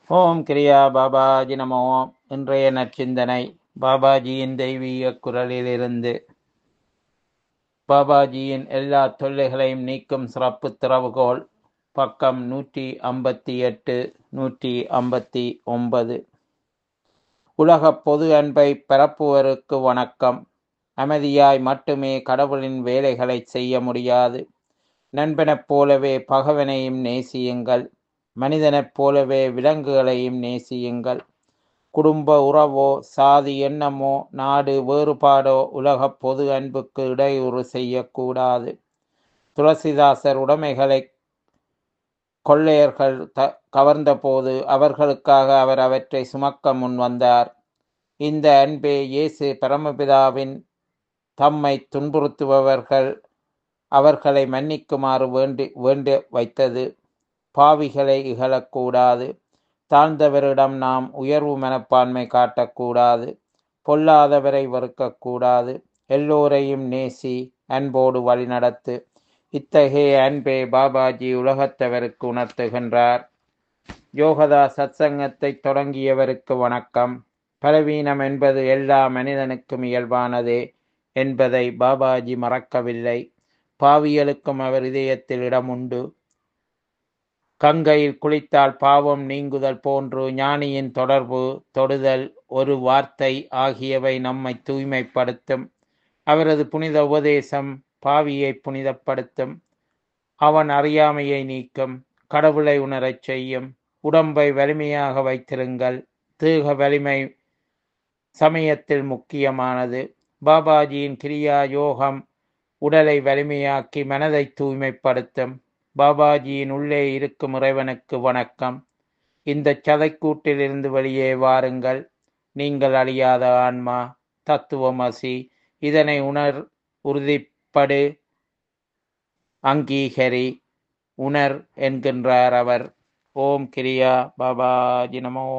ஓம் கிரியா பாபாஜி நமோ இன்றைய நற்சிந்தனை பாபாஜியின் தெய்வீக குரலிலிருந்து பாபாஜியின் எல்லா தொல்லைகளையும் நீக்கும் சிறப்பு திறவுகோல் பக்கம் நூற்றி ஐம்பத்தி எட்டு நூற்றி ஐம்பத்தி ஒன்பது உலக பொது அன்பை பரப்புவருக்கு வணக்கம் அமைதியாய் மட்டுமே கடவுளின் வேலைகளை செய்ய முடியாது நண்பனைப் போலவே பகவனையும் நேசியுங்கள் மனிதனைப் போலவே விலங்குகளையும் நேசியுங்கள் குடும்ப உறவோ சாதி எண்ணமோ நாடு வேறுபாடோ உலக பொது அன்புக்கு இடையூறு செய்யக்கூடாது துளசிதாசர் உடைமைகளை கொள்ளையர்கள் த கவர்ந்தபோது அவர்களுக்காக அவர் அவற்றை சுமக்க முன் வந்தார் இந்த அன்பே இயேசு பரமபிதாவின் தம்மை துன்புறுத்துபவர்கள் அவர்களை மன்னிக்குமாறு வேண்டி வேண்டி வைத்தது பாவிகளை இகழக்கூடாது தாழ்ந்தவரிடம் நாம் உயர்வு மனப்பான்மை காட்டக்கூடாது பொல்லாதவரை வெறுக்கக்கூடாது எல்லோரையும் நேசி அன்போடு வழிநடத்து இத்தகைய அன்பை பாபாஜி உலகத்தவருக்கு உணர்த்துகின்றார் யோகதா சத்சங்கத்தை தொடங்கியவருக்கு வணக்கம் பலவீனம் என்பது எல்லா மனிதனுக்கும் இயல்பானதே என்பதை பாபாஜி மறக்கவில்லை பாவியலுக்கும் அவர் இதயத்தில் இடம் உண்டு கங்கையில் குளித்தால் பாவம் நீங்குதல் போன்று ஞானியின் தொடர்பு தொடுதல் ஒரு வார்த்தை ஆகியவை நம்மை தூய்மைப்படுத்தும் அவரது புனித உபதேசம் பாவியை புனிதப்படுத்தும் அவன் அறியாமையை நீக்கும் கடவுளை உணரச் செய்யும் உடம்பை வலிமையாக வைத்திருங்கள் தேக வலிமை சமயத்தில் முக்கியமானது பாபாஜியின் கிரியா யோகம் உடலை வலிமையாக்கி மனதை தூய்மைப்படுத்தும் பாபாஜியின் உள்ளே இருக்கும் இறைவனுக்கு வணக்கம் இந்த சதைக்கூட்டிலிருந்து வெளியே வாருங்கள் நீங்கள் அழியாத ஆன்மா தத்துவமசி இதனை உணர் உறுதிப்படு அங்கீகரி உணர் என்கின்றார் அவர் ஓம் கிரியா பாபாஜி நமோ